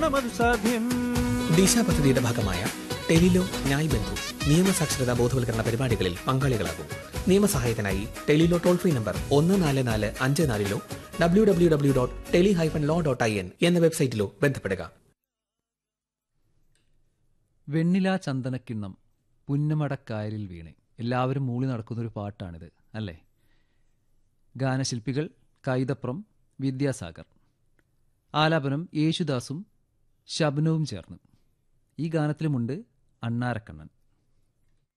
വേണമത് സാധ്യം ദിശ പദ്ധതിയുടെ ഭാഗമായ ടെലിലോ ന്യായ് ബന്ധു നിയമസാക്ഷരതാ ബോധവൽക്കരണ പരിപാടികളിൽ പങ്കാളികളാകും നിയമസഹായത്തിനായി ടെലിലോ ടോൾ ഫ്രീ നമ്പർ ഒന്ന് നാല് നാല് അഞ്ച് നാലിലോ W W W dot tele hyphen law dot I N എന്ന വെബ്സൈറ്റിലോ ബന്ധപ്പെടുക വെണ്ണില ചന്ദനക്കിണ്ണം പുന്നമടക്കായലിൽ വീണ് എല്ലാവരും മൂളി നടക്കുന്നൊരു പാട്ടാണിത് അല്ലേ ഗാനശില്പികൾ കൈതപ്രം വിദ്യാസാഗർ ആലാപനം യേശുദാസും ശബനവും ചേർന്ന് ഈ ഗാനത്തിലുമുണ്ട് അണ്ണാരക്കണ്ണൻ